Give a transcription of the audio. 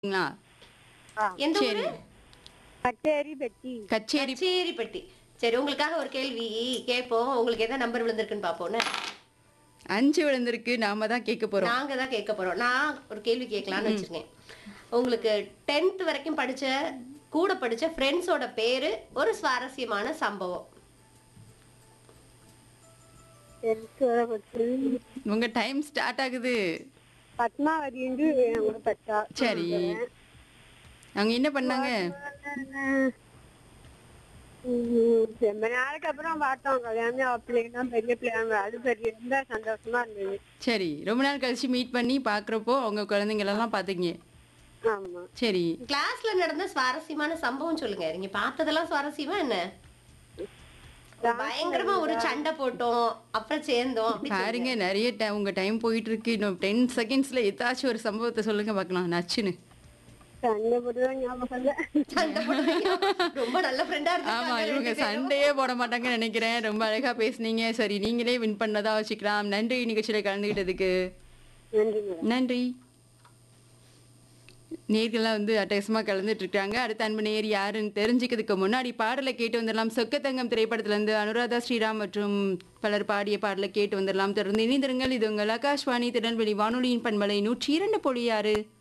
ங்களா? ஆ. எந்த சரி ஊரு கச்சேரி பெட்டி கச்சேரி கச்சேரிப்பட்டி சரி உங்களுக்காக ஒரு கேள்வி கேட்போம் உங்களுக்கு என்ன நம்பர் விழுந்திருக்குன்னு பாப்போம்னு அஞ்சு விழுந்திருக்கு நாம தான் கேட்க போறோம் நாங்க தான் கேட்க போறோம் நான் ஒரு கேள்வி கேட்கலாம்னு வச்சிருக்கேன் உங்களுக்கு டென்த் வரைக்கும் படிச்ச கூட படிச்ச ஃப்ரெண்ட்ஸோட பேரு ஒரு சுவாரஸ்யமான சம்பவம் பெருசோட பட்டு உங்க டைம் ஸ்டார்ட் ஆகுது பத்மாவதிண்டு அவங்க பச்சா சரி அவங்க என்ன பண்ணாங்க உம், ரொம்ப நாளைக்கு அப்புறம் பார்த்தோம் கல்யாணம் அவ பிள்ளைங்க பெரிய பிள்ளைங்க அது பெரிய ரொம்ப சந்தோஷமா இருந்தது சரி ரொம்ப நாள் கழிச்சு மீட் பண்ணி பாக்குறப்போ அவங்க குழந்தைங்களெல்லாம் பாத்தீங்க ஆமா சரி கிளாஸ்ல நடந்த சுவாரஸ்யமான சம்பவம் சொல்லுங்க நீங்க பார்த்ததெல்லாம் சுவாரஸ்யமா என்ன பயங்கரமா ஒரு சண்டை போட்டோம் அப்புறம் சேர்ந்தோம் அப்படி சொல்லுங்க. பாருங்க நிறைய time உங்க டைம் போயிட்டு இருக்கு இன்னும் டென் செகண்ட்ஸ்ல ஏதாச்சும் ஒரு சம்பவத்தை சொல்லுங்க பார்க்கலாம் நச்சுன்னு சண்டை போட்டுதான் ஞாபகம் இல்ல சண்டை போடுவீங்க. ரொம்ப நல்ல ஃப்ரெண்டா ஆமா இருக்கு இவங்க சண்டையே போட மாட்டாங்கன்னு நினைக்கிறேன் ரொம்ப அழகா பேசுனீங்க சரி நீங்களே வின் பண்ணதா வச்சுக்கலாம் நன்றி நிகழ்ச்சியில கலந்துகிட்டதுக்கு நன்றி மேடம் நன்றி நேர்கள்லாம் வந்து அட்டகசமாக கலந்துட்டு இருக்காங்க அடுத்த அன்பு நேர் யாருன்னு தெரிஞ்சுக்கிறதுக்கு முன்னாடி பாடலை கேட்டு வந்துடலாம் சொக்கத்தங்கம் திரைப்படத்துல இருந்து அனுராதா ஸ்ரீராம் மற்றும் பலர் பாடிய பாடலை கேட்டு வந்துடலாம் தொடர்ந்து இணைந்திருங்கள் இது உங்கள் ஆகாஷ்வாணி திருநெல்வேலி வானொலியின் பண்பலை நூற்றி இரண்டு புள்ளி ஆறு